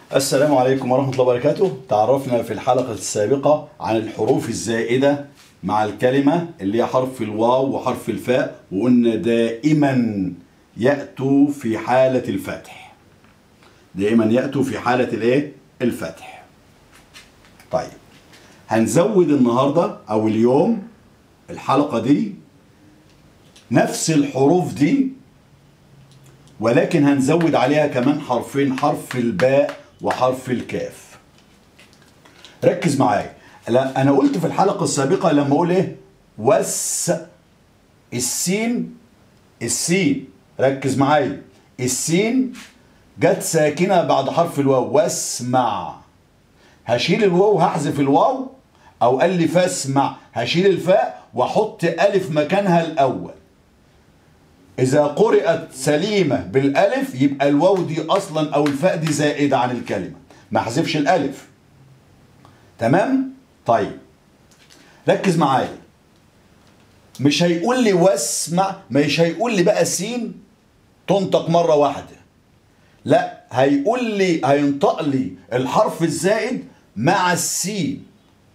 السلام عليكم ورحمة الله وبركاته تعرفنا في الحلقة السابقة عن الحروف الزائدة مع الكلمة اللي هي حرف الواو وحرف الفاء وقلنا دائما يأتوا في حالة الفتح دائما يأتوا في حالة الايه الفتح طيب هنزود النهاردة او اليوم الحلقة دي نفس الحروف دي ولكن هنزود عليها كمان حرفين حرف الباء وحرف الكاف ركز معايا لا انا قلت في الحلقه السابقه لما اقول ايه وس السين السين ركز معايا السين جت ساكنه بعد حرف الواو واسمع هشيل الواو هحذف الواو او قال لي فاسمع هشيل الفاء واحط الف مكانها الاول إذا قرأت سليمة بالألف يبقى الواو دي أصلا أو الفاء دي زائدة عن الكلمة ما حذفش الألف تمام؟ طيب ركز معايا مش هيقول لي واسمع مش هيقول لي بقى سين تنطق مرة واحدة لا هيقول لي هينطق لي الحرف الزائد مع السين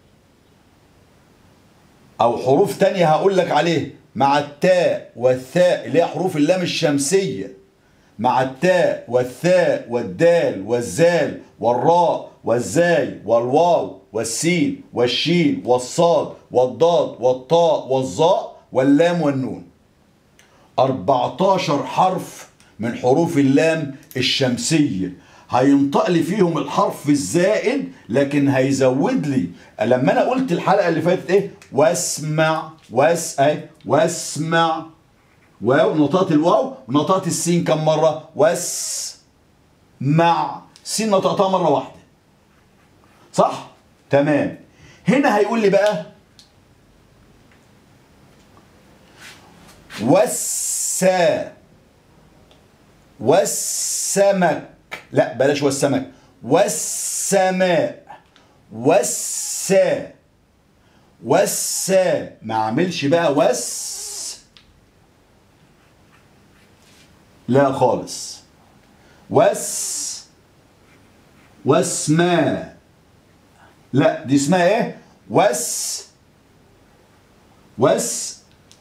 أو حروف تانية هقول لك عليه مع التاء والثاء اللي هي حروف اللام الشمسية مع التاء والثاء والدال والزال والراء والزاي والواو والسين والشين والصاد والضاد والطاء والظاء واللام والنون 14 حرف من حروف اللام الشمسية هينطق لي فيهم الحرف الزائد لكن هيزود لي لما انا قلت الحلقة اللي فاتت ايه واسمع واس اي واسمع واو نطقت الواو ونطقت السين كم مرة واس مع سين نطقتها مرة واحدة صح تمام هنا هيقول لي بقى والسا والسمك لا بلاش والسمك والسماء والسا والسا ما اعملش بقى وس لا خالص وس واسماء لا دي اسمها ايه وس وس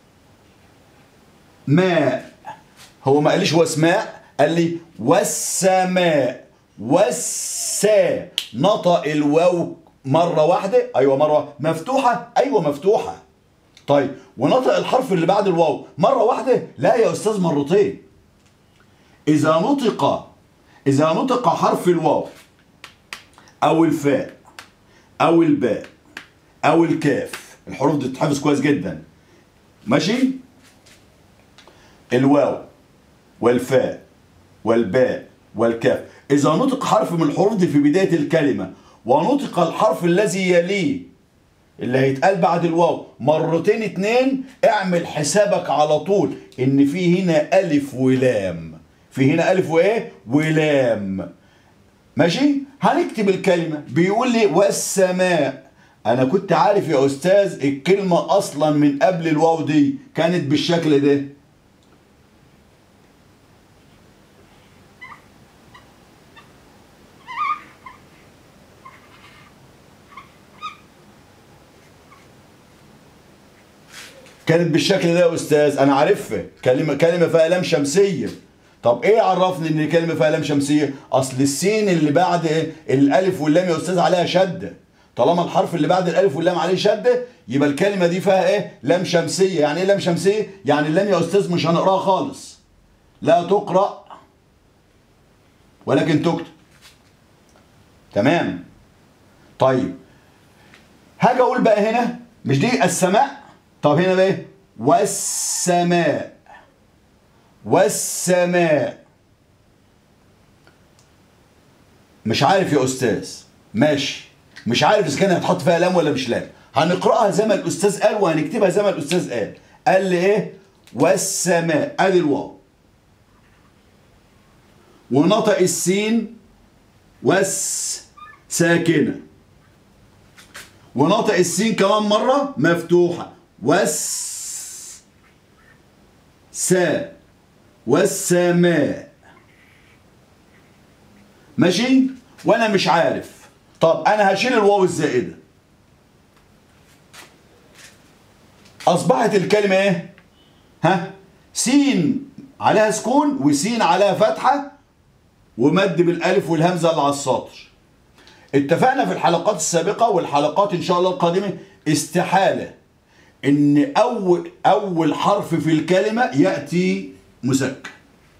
ماء هو ما قاليش واسماء قال لي والسماء والسا نطق الواو مرة واحدة أيوة مرة مفتوحة أيوة مفتوحة طيب ونطق الحرف اللي بعد الواو مرة واحدة لا يا أستاذ مرتين إذا نطق إذا نطق حرف الواو أو الفاء أو الباء أو الكاف الحروف دي تتحفظ كويس جدا ماشي الواو والفاء والباء والكاف إذا نطق حرف من الحروف دي في بداية الكلمة ونطق الحرف الذي يليه اللي هيتقال بعد الواو مرتين اتنين اعمل حسابك على طول ان في هنا الف ولام في هنا الف وايه ولام ماشي هنكتب الكلمة بيقول لي والسماء انا كنت عارف يا استاذ الكلمة اصلا من قبل الواو دي كانت بالشكل ده كانت بالشكل ده يا استاذ انا عارفها كلمه كلمه فيها لام شمسيه طب ايه عرفني ان كلمه فيها لام شمسيه اصل السين اللي بعد إيه؟ الالف واللام يا استاذ عليها شده طالما الحرف اللي بعد الالف واللام عليه شده يبقى الكلمه دي فيها ايه لام شمسيه يعني ايه لام شمسيه يعني اللام يا استاذ مش هنقراها خالص لا تقرا ولكن تكتب تمام طيب هاجي اقول بقى هنا مش دي السماء طب هنا بقى ايه والسماء والسماء مش عارف يا استاذ ماشي مش عارف اذا كان هتحط فيها لام ولا مش لام هنقراها زي ما الاستاذ قال وهنكتبها زي ما الاستاذ قال قال لي ايه والسماء ادي الواو ونطق السين وس ساكنه ونطق السين كمان مره مفتوحه وس سا والسماء ماشي وانا مش عارف طب انا هشيل الواو الزائده اصبحت الكلمه ايه ها سين عليها سكون وسين عليها فتحه ومد بالالف والهمزه اللي على السطر اتفقنا في الحلقات السابقه والحلقات ان شاء الله القادمه استحاله ان اول اول حرف في الكلمه ياتي مسكن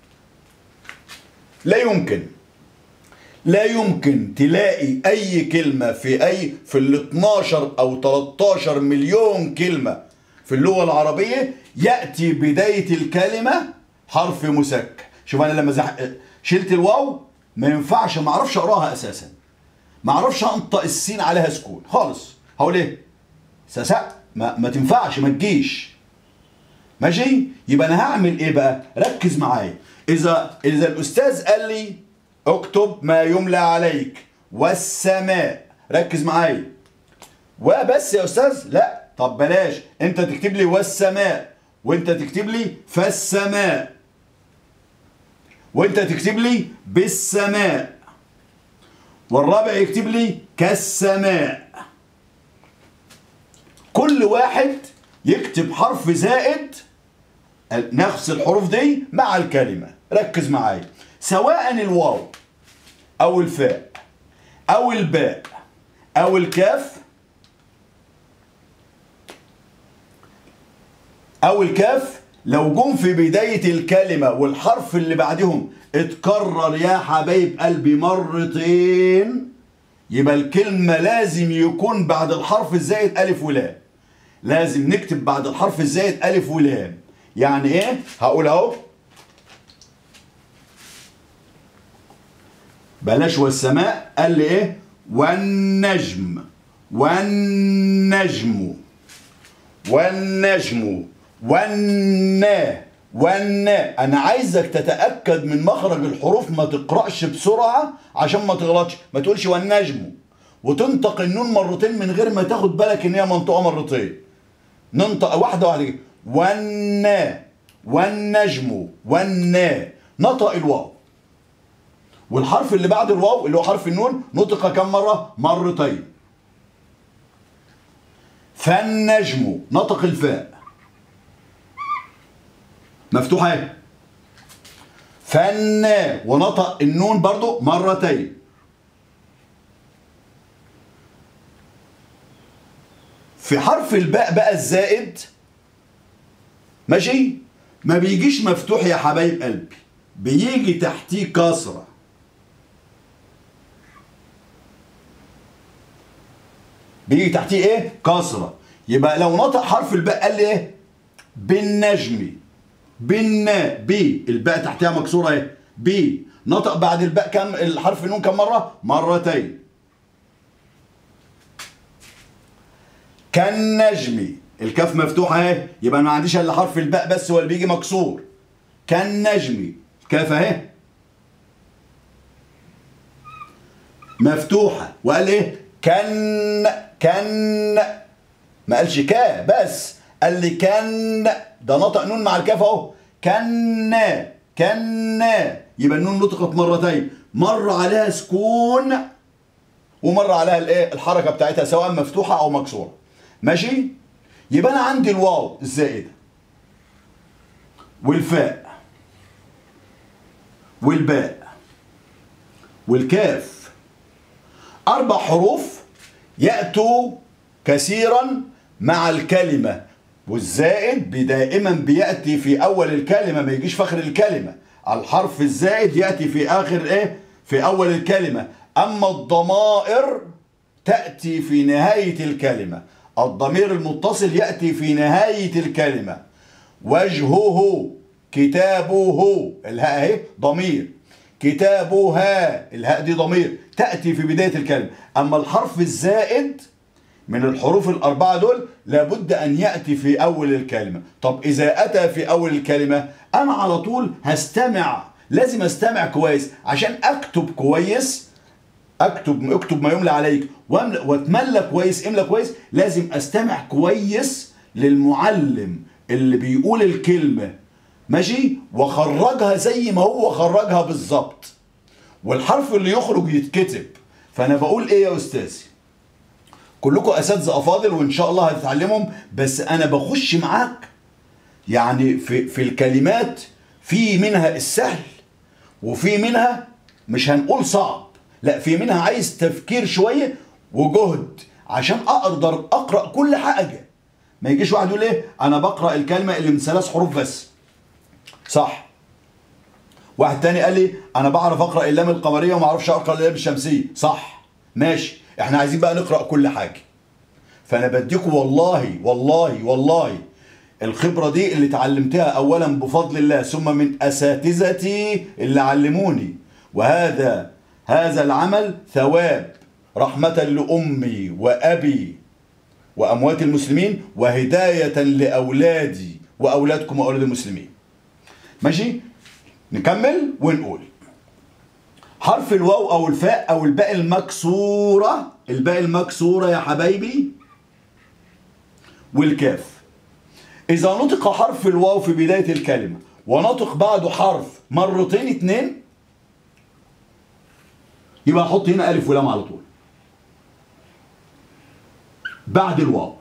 لا يمكن لا يمكن تلاقي اي كلمه في اي في ال 12 او 13 مليون كلمه في اللغه العربيه ياتي بدايه الكلمه حرف مسكن شوف انا لما زح... شلت الواو ما ينفعش ما اعرفش اقراها اساسا ما اعرفش انطق السين عليها سكون خالص هقول ايه سسق ما, ما تنفعش ما تجيش ماشي يبقى انا هعمل ايه بقى ركز معايا اذا اذا الاستاذ قال لي اكتب ما يملى عليك والسماء ركز معايا وبس يا استاذ لا طب بلاش انت تكتب لي والسماء وانت تكتب لي فالسماء وانت تكتب لي بالسماء والرابع يكتب لي كالسماء كل واحد يكتب حرف زائد نفس الحروف دي مع الكلمة ركز معايا سواء الواو او الفاء او الباء او الكاف او الكاف لو جم في بداية الكلمة والحرف اللي بعدهم اتكرر يا حبايب قلبي مرتين يبقى الكلمة لازم يكون بعد الحرف الزائد ألف ولام لازم نكتب بعد الحرف الزائد ألف ولام يعني ايه هقول اهو بلاش والسماء قال لي ايه والنجم والنجم والنجم والنا والنا انا عايزك تتاكد من مخرج الحروف ما تقراش بسرعه عشان ما تغلطش ما تقولش والنجم وتنطق النون مرتين من غير ما تاخد بالك ان هي منطقه مرتين ننطق واحده واحده كده والنا والنجم والنا نطق الواو والحرف اللي بعد الواو اللي هو حرف النون نطق كم مره مرتين فالنجم نطق الفاء مفتوحة اهي فنا ونطق النون برضو مرتين في حرف الباء بقى الزائد ماشي ما بيجيش مفتوح يا حبايب قلبي بيجي تحتيه كسرة بيجي تحتيه ايه كسرة يبقى لو نطق حرف الباء قال لي ايه بالنجم بالنا بي الباء تحتها مكسوره اهي بي نطق بعد الباء كم الحرف النون كم مره مرتين كالنجم الكاف مفتوحه اهي يبقى ما عنديش الا حرف الباء بس هو اللي بيجي مكسور كالنجم الكاف اهي مفتوحه وقال ايه كان كان ما قالش كا بس قال لي كان ده نطق نون مع الكاف اهو كنا كنا يبقى النون نطقت مرتين مره عليها سكون ومره عليها الايه الحركه بتاعتها سواء مفتوحه او مكسوره ماشي يبقى انا عندي الواو الزائده والفاء والباء والكاف اربع حروف ياتوا كثيرا مع الكلمه والزائد دائما بياتي في اول الكلمه ما يجيش في اخر الكلمه الحرف الزائد ياتي في اخر ايه في اول الكلمه اما الضمائر تاتي في نهايه الكلمه الضمير المتصل ياتي في نهايه الكلمه وجهه كتابه الهاء اهي ضمير كتابها الهاء دي ضمير تاتي في بدايه الكلمه اما الحرف الزائد من الحروف الأربعة دول لابد أن يأتي في أول الكلمة طب إذا أتى في أول الكلمة أنا على طول هستمع لازم استمع كويس عشان أكتب كويس أكتب أكتب ما يملى عليك وأتملى كويس املى كويس لازم أستمع كويس للمعلم اللي بيقول الكلمة ماشي وخرجها زي ما هو خرجها بالظبط والحرف اللي يخرج يتكتب فانا بقول ايه يا استاذي كلكم اساتذه افاضل وان شاء الله هتتعلمهم بس انا بخش معاك يعني في في الكلمات في منها السهل وفي منها مش هنقول صعب لا في منها عايز تفكير شويه وجهد عشان اقدر اقرا كل حاجه ما يجيش واحد يقول ايه انا بقرا الكلمه اللي من ثلاث حروف بس صح واحد تاني قال لي انا بعرف اقرا اللام القمريه وما اعرفش اقرا اللام الشمسيه صح ماشي احنا عايزين بقى نقرا كل حاجه فانا بديكم والله والله والله الخبره دي اللي اتعلمتها اولا بفضل الله ثم من اساتذتي اللي علموني وهذا هذا العمل ثواب رحمه لامي وابي واموات المسلمين وهدايه لاولادي واولادكم واولاد المسلمين ماشي نكمل ونقول حرف الواو او الفاء او الباء المكسوره الباء المكسوره يا حبايبي والكاف اذا نطق حرف الواو في بدايه الكلمه ونطق بعده حرف مرتين اتنين يبقى احط هنا الف ولام على طول بعد الواو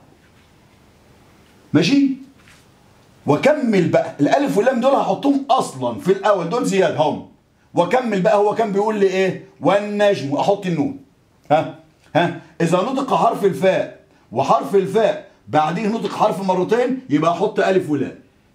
ماشي وكمل بقى الالف واللام دول هحطهم اصلا في الاول دول زياده هم وكمل بقى هو كان بيقول لي ايه والنجم احط النون ها ها اذا نطق حرف الفاء وحرف الفاء بعديه نطق حرف مرتين يبقى احط الف ولام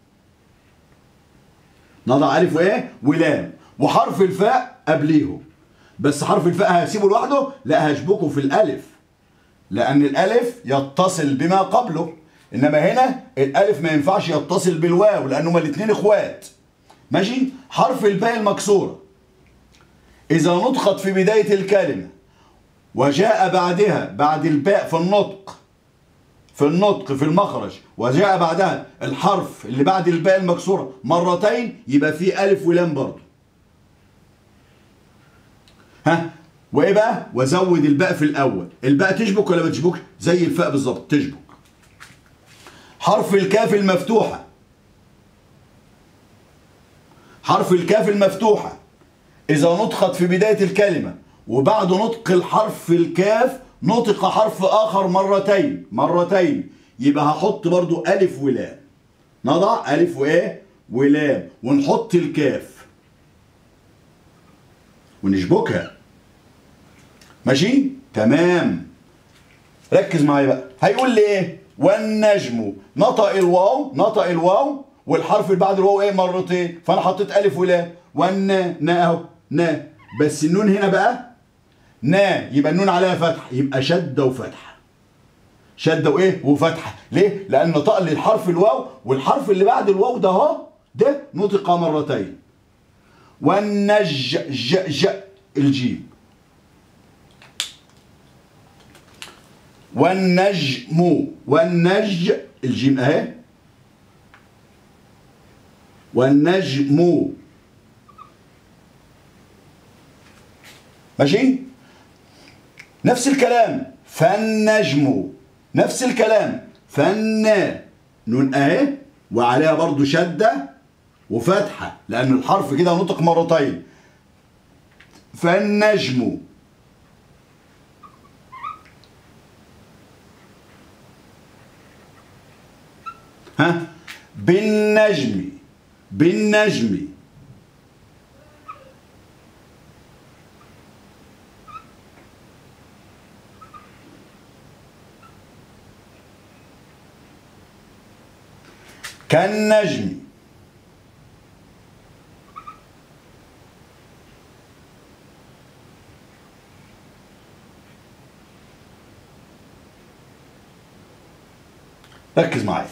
نضع الف وايه ولام وحرف الفاء قبليهم بس حرف الفاء هسيبه لوحده لا هشبكه في الالف لان الالف يتصل بما قبله انما هنا الالف ما ينفعش يتصل بالواو لان هما الاثنين اخوات ماشي حرف الباء المكسوره اذا نطقت في بدايه الكلمه وجاء بعدها بعد الباء في النطق في النطق في المخرج وجاء بعدها الحرف اللي بعد الباء المكسوره مرتين يبقى في الف ولام برضه ها وايه بقى وزود الباء في الاول الباء تشبك ولا ما تشبكش زي الفاء بالظبط تشبك حرف الكاف المفتوحة حرف الكاف المفتوحة إذا نطقت في بداية الكلمة وبعد نطق الحرف الكاف نطق حرف آخر مرتين مرتين يبقى هحط برضو ألف ولام نضع ألف وإيه ولام ونحط الكاف ونشبكها ماشي تمام ركز معايا بقى هيقول لي ايه والنجم نطق الواو نطق الواو والحرف اللي بعد الواو ايه مرتين فانا حطيت الف ولام والنا نا اهو نا بس النون هنا بقى نا يبقى النون عليها فتح يبقى شده وفتحه شده وايه وفتحه ليه لان نطق لي الحرف الواو والحرف اللي بعد الواو ده اهو ده نطق مرتين والنج ج ج الجيم والنجم والنج الجيم اهي والنجم ماشي نفس الكلام فالنجم نفس الكلام فن نون اهي وعليها برضو شدة وفتحة لأن الحرف كده نطق مرتين فالنجم ها بالنجم بالنجم كالنجم ركز معايا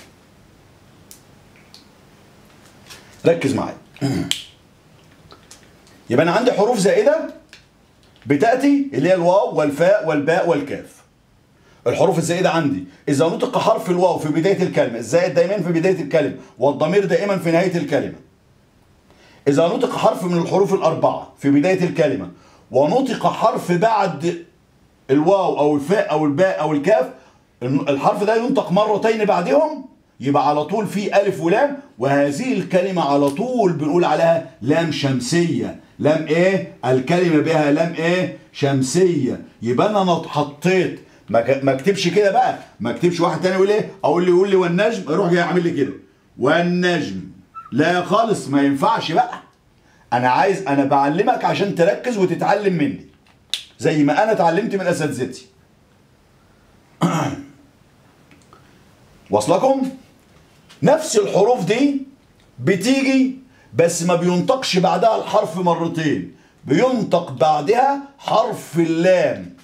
ركز معايا يبقى انا عندي حروف زائده بتاتي اللي هي الواو والفاء والباء والكاف الحروف الزائده عندي اذا نطق حرف الواو في بدايه الكلمه الزائد دايما في بدايه الكلمه والضمير دائما في نهايه الكلمه اذا نطق حرف من الحروف الاربعه في بدايه الكلمه ونطق حرف بعد الواو او الفاء او الباء او الكاف الحرف ده ينطق مرتين بعدهم يبقى على طول في ألف ولام وهذه الكلمة على طول بنقول عليها لام شمسية لام ايه الكلمه بها لام ايه شمسيه يبقى انا نط- حطيت ما ك- ما اكتبش كده بقى ما اكتبش واحد تاني يقول ايه اقول لي يقول لي والنجم اروح جاي اعمل لي كده والنجم لا خالص ما ينفعش بقى انا عايز انا بعلمك عشان تركز وتتعلم مني زي ما انا اتعلمت من اساتذتي واصلكم نفس الحروف دي بتيجي بس ما بينطقش بعدها الحرف مرتين بينطق بعدها حرف اللام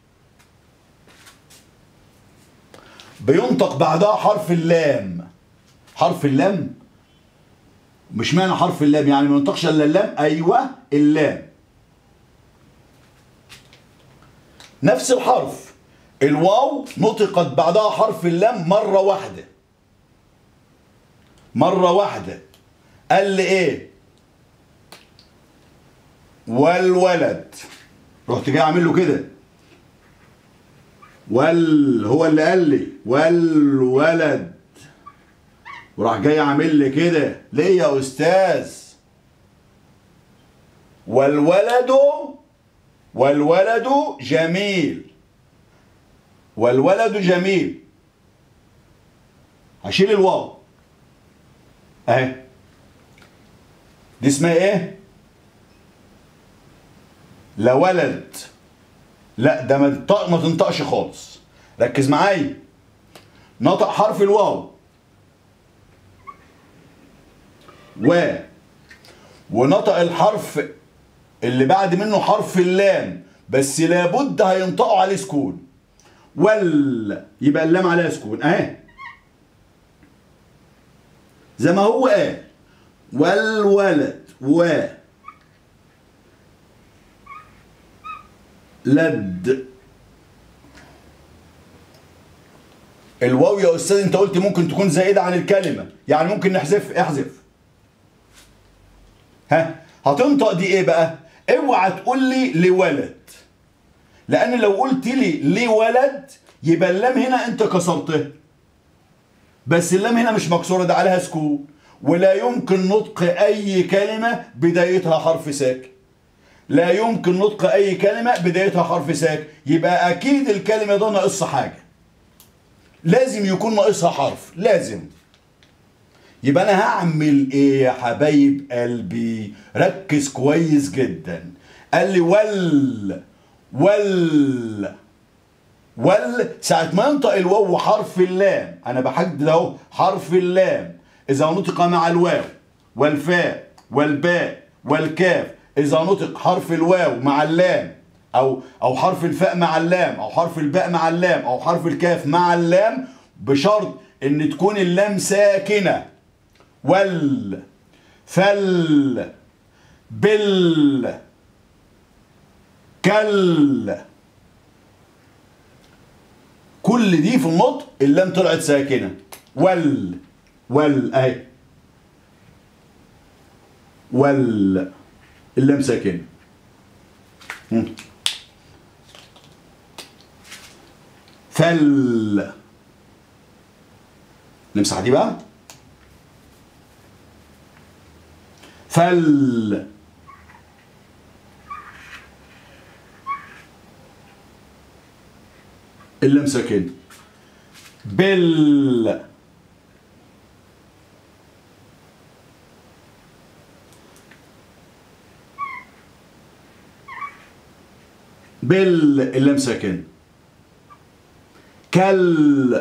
بينطق بعدها حرف اللام حرف اللام مش معنى حرف اللام يعني ما ينطقش الا اللام ايوه اللام نفس الحرف الواو نطقت بعدها حرف اللام مرة واحدة مرة واحدة قال لي ايه والولد رحت جاي اعمل له كده وال هو اللي قال لي والولد وراح جاي عامل لي كده ليه يا استاذ والولد والولد جميل والولد جميل هشيل الواو اهي دي اسمها ايه لا ولد لا ده ما تنطق- ما تنطقش خالص ركز معايا نطق حرف الواو و ونطق الحرف اللي بعد منه حرف اللام بس لابد هينطقوا عليه سكون وال يبقى اللام عليها سكون اهي زي ما هو قال والولد و لد الواو يا استاذ انت قلت ممكن تكون زائده عن الكلمه يعني ممكن نحذف احذف ها هتنطق دي ايه بقى اوعى تقول لي لولد لان لو قلت لي لولد يبقى اللام هنا انت كسرتها بس اللام هنا مش مكسوره ده عليها سكون ولا يمكن نطق اي كلمه بدايتها حرف ساكن لا يمكن نطق اي كلمه بدايتها حرف ساكن يبقى اكيد الكلمه ده ناقصها حاجه لازم يكون ناقصها حرف لازم يبقى انا هعمل ايه يا حبايب قلبي ركز كويس جدا قال لي ول ول ول ساعة ما ينطق الواو حرف اللام انا بحدد اهو حرف اللام اذا نطق مع الواو والفاء والباء والكاف اذا نطق حرف الواو مع اللام او او حرف الفاء مع اللام او حرف الباء مع اللام او حرف الكاف مع اللام بشرط ان تكون اللام ساكنه وال فل بال كل كل دي في النطق اللام طلعت ساكنه وال وال اهي وال اللام ساكنه هم. فل نمسح دي بقى فل اللام ساكن بال بال اللام ساكن كل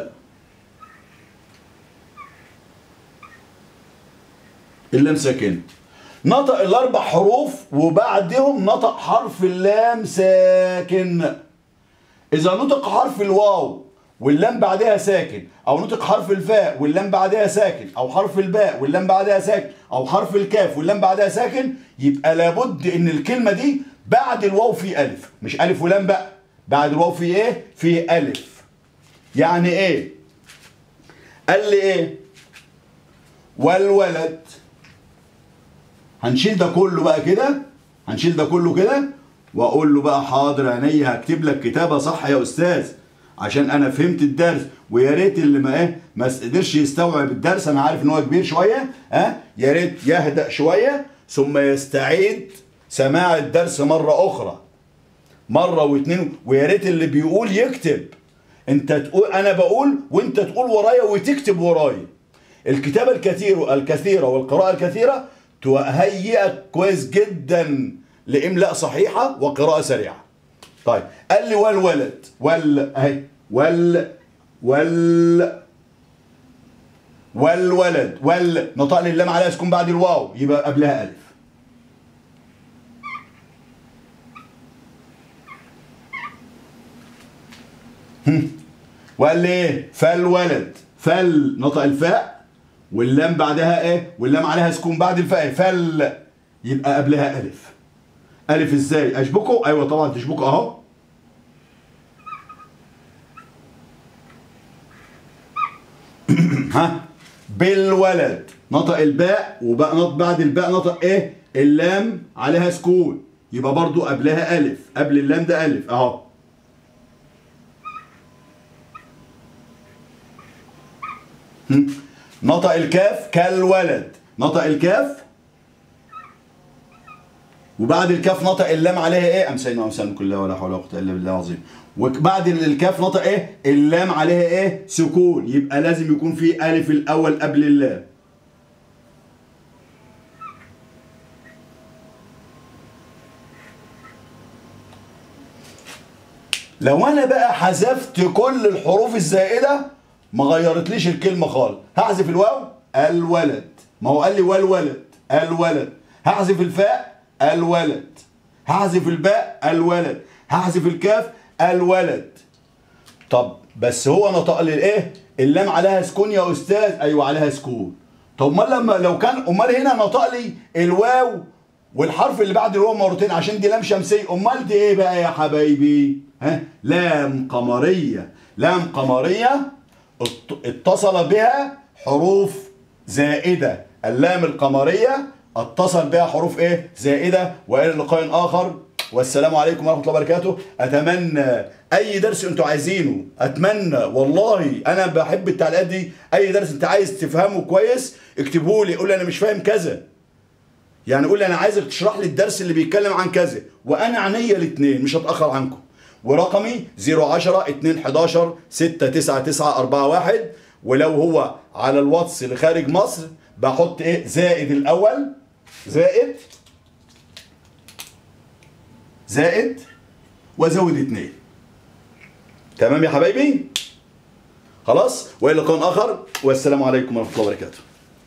اللام ساكن نطق الاربع حروف وبعدهم نطق حرف اللام ساكن اذا نطق حرف الواو واللام بعدها ساكن او نطق حرف الفاء واللام بعدها ساكن او حرف الباء واللام بعدها ساكن او حرف الكاف واللام بعدها ساكن يبقى لابد ان الكلمه دي بعد الواو في الف مش الف ولام بقى بعد الواو في ايه في الف يعني ايه قال لي ايه والولد هنشيل ده كله بقى كده هنشيل ده كله كده واقول له بقى حاضر عينيا هكتب لك كتابه صح يا استاذ عشان انا فهمت الدرس ويا ريت اللي ما ايه ما قدرش يستوعب الدرس انا عارف ان هو كبير شويه ها يا ريت يهدأ شويه ثم يستعيد سماع الدرس مرة أخرى مرة واثنين ويا ريت اللي بيقول يكتب انت تقول انا بقول وانت تقول ورايا وتكتب ورايا الكتابة الكثيرة الكثيرة والقراءة الكثيرة تهيئك كويس جدا لإملاء صحيحة وقراءة سريعة طيب قال لي والولد وال اهي وال وال والولد وال نطق لي اللام عليها سكون بعد الواو يبقى قبلها ألف هم. وقال لي ايه فالولد فال نطق الفاء واللام بعدها ايه واللام عليها سكون بعد الفاء فل يبقى قبلها الف الف ازاي اشبكه ايوه طبعا تشبكه اهو ها بالولد نطق الباء وبقى نطق بعد الباء نطق ايه اللام عليها سكون يبقى برضو قبلها الف قبل اللام ده الف اهو هم. نطق الكاف كالولد نطق الكاف وبعد الكاف نطق اللام عليها ايه امسينا وامسان كلها ولا حول ولا قوه الا بالله العظيم وبعد الكاف نطق ايه اللام عليها ايه سكون يبقى لازم يكون في الف الاول قبل اللام لو انا بقى حذفت كل الحروف الزائده ما غيرتليش الكلمه خالص هحذف الواو الولد ما هو قال لي والولد الولد هحذف الفاء الولد هحذف الباء الولد هحذف الكاف الولد طب بس هو نطق لي الايه اللام عليها سكون يا استاذ ايوه عليها سكون طب امال لما لو كان امال هنا نطق لي الواو والحرف اللي بعد الواو مرتين عشان دي لام شمسيه امال دي ايه بقى يا حبايبي ها لام قمريه لام قمريه اتصل بها حروف زائده اللام القمريه اتصل بها حروف ايه زائده والى لقاء اخر والسلام عليكم ورحمه الله وبركاته اتمنى اي درس انتوا عايزينه اتمنى والله انا بحب التعليقات دي اي درس انت عايز تفهمه كويس اكتبه لي قول لي انا مش فاهم كذا يعني قول لي انا عايزك تشرح لي الدرس اللي بيتكلم عن كذا وانا عينيا الاثنين مش هتاخر عنكم ورقمي 010 211 69941 ولو هو على الواتس اللي خارج مصر بحط ايه زائد الاول زائد زائد وازود اتنين تمام يا حبايبي خلاص والى لقاء اخر والسلام عليكم ورحمه الله وبركاته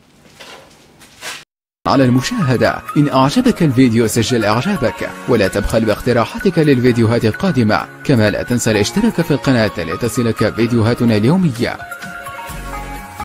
على المشاهدة إن أعجبك الفيديو سجل إعجابك ولا تبخل باقتراحاتك للفيديوهات القادمة كما لا تنسى الاشتراك في القناة لتصلك فيديوهاتنا اليومية